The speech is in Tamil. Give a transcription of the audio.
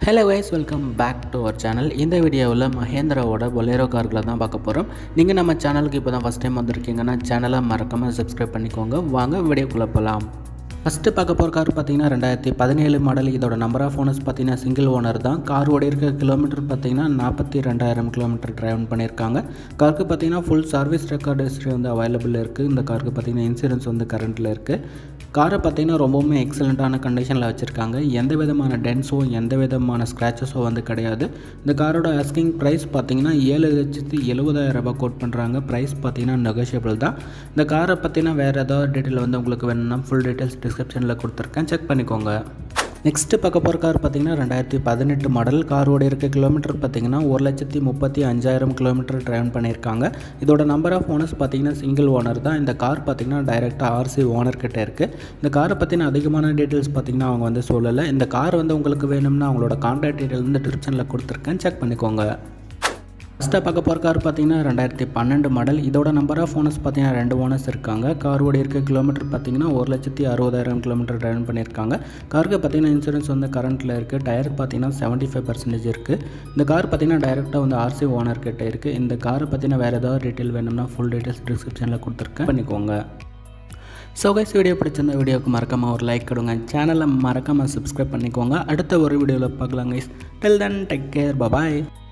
hello guys welcome back to our channel இந்த வீடியோவில் மஹேந்திராவோட பொலேரோ கார்களை தான் பார்க்க போகிறோம் நீங்கள் நம்ம சேனலுக்கு இப்போ தான் ஃபஸ்ட் டைம் வந்திருக்கீங்கன்னா சேனலை மறக்காமல் சப்ஸ்கிரைப் பண்ணிக்கோங்க வாங்க வீடியோக்குள்ளே போகலாம் ஃபஸ்ட்டு பார்க்க போகிற கார் பார்த்தீங்கன்னா ரெண்டாயிரத்தி பதினேழு மாடல் இதோட நம்பர் ஆஃப் ஓனர்ஸ் பார்த்தீங்கன்னா சிங்கிள் ஓனர் தான் கார் ஓடி இருக்க கிலோமீட்டர் பார்த்தீங்கன்னா நாற்பத்தி ரெண்டாயிரம் கிலோமீட்டர் டிரைவ் பண்ணியிருக்காங்க காருக்கு பார்த்தீங்கன்னா ஃபுல் சர்வீஸ் ரெக்கார்டு ஹிஸ்ட்ரி வந்து அவைலபிள் இருக்குது இந்த காருக்கு பார்த்தீங்கன்னா இன்சூரன்ஸ் வந்து கரண்ட்டில் இருக்குது காரை பார்த்தீங்கன்னா ரொம்பவுமே எக்ஸலண்ட்டான கண்டிஷனில் வச்சுருக்காங்க எந்த விதமான டென்ஸோ எந்த விதமான ஸ்க்ராச்சஸோ வந்து கிடையாது இந்த காரோட அஸ்கிங் ப்ரைஸ் பார்த்தீங்கன்னா ஏழு லட்சத்தி எழுபதாயிரம் ரூபாய் கோட் பண்ணுறாங்க ப்ரைஸ் பார்த்தீங்கன்னா நெகோஷியபிள் தான் இந்த காரை பற்றினா வேறு ஏதாவது டீட்டெயில் வந்து உங்களுக்கு வேணும்னா ஃபுல் டீட்டெயில்ஸ் டிஸ்கிரிப்ஷனில் கொடுத்துருக்கேன் செக் பண்ணிக்கோங்க நெக்ஸ்ட்டு பார்க்க போகிற கார் பார்த்தீங்கன்னா ரெண்டாயிரத்தி பதினெட்டு மாடல் காரோட இருக்க கிலோமீட்டர் பார்த்தீங்கன்னா ஒரு லட்சத்தி முப்பத்தி அஞ்சாயிரம் கிலோமீட்டர் டிரைவ் பண்ணியிருக்காங்க இதோட நம்பர் ஆஃப் ஓனர்ஸ் பார்த்தீங்கன்னா சிங்கிள் ஓனர் தான் இந்த கார் பார்த்தீங்கன்னா டைரெக்டாக ஆர்சி ஓனர் கிட்ட இருக்குது இந்த காரை பற்றின அதிகமான டீட்டெயில்ஸ் பார்த்தீங்கன்னா அவங்க வந்து சொல்லலை இந்த கார் வந்து உங்களுக்கு வேணும்னா அவங்களோட கான்டாக்ட் டீட்டெயில் வந்து டிஸ்கிரிப்ஷனில் கொடுத்துருக்கேன் செக் பண்ணிக்கோங்க ஃபஸ்ட்டாக பார்க்க போகிற கார் பார்த்தீங்கன்னா ரெண்டாயிரத்தி பன்னெண்டு மாடல் இதோட நம்பர் ஆஃப் ஓனர்ஸ் பார்த்தீங்கன்னா ரெண்டு ஓனர்ஸ் இருக்காங்க கார் ஓடி இருக்க கிலோமீட்டர் பார்த்தீங்கன்னா ஒரு லட்சத்தி அறுபதாயிரம் கிலோமீட்டர் டிரைவ் பண்ணியிருக்காங்க காருக்கு பார்த்தீங்கன்னா இன்சூரன்ஸ் வந்து கரண்ட்டில் இருக்குது டயர் பார்த்தீங்கன்னா செவன்ட்டி ஃபைவ் பர்சன்டேஜ் இருக்குது இந்த கார் பார்த்தீங்கன்னா டைரெக்டாக வந்து ஆர்சி ஓனர் கிட்ட இருக்குது இந்த காரை பற்றின வேறு ஏதாவது டீட்டெயில் வேணும்னா ஃபுல் டீட்டெயில்ஸ் டிஸ்கிரிப்ஷனில் கொடுத்துருக்கேன் பண்ணிக்கோங்க ஸோ கைஸ் வீடியோ பிடிச்சிருந்த வீடியோக்கு மறக்காமல் ஒரு லைக் கொடுங்க சேனலை மறக்காமல் சப்ஸ்கிரைப் பண்ணிக்கோங்க அடுத்த ஒரு வீடியோவில் பார்க்கலாம் guys till then take care bye bye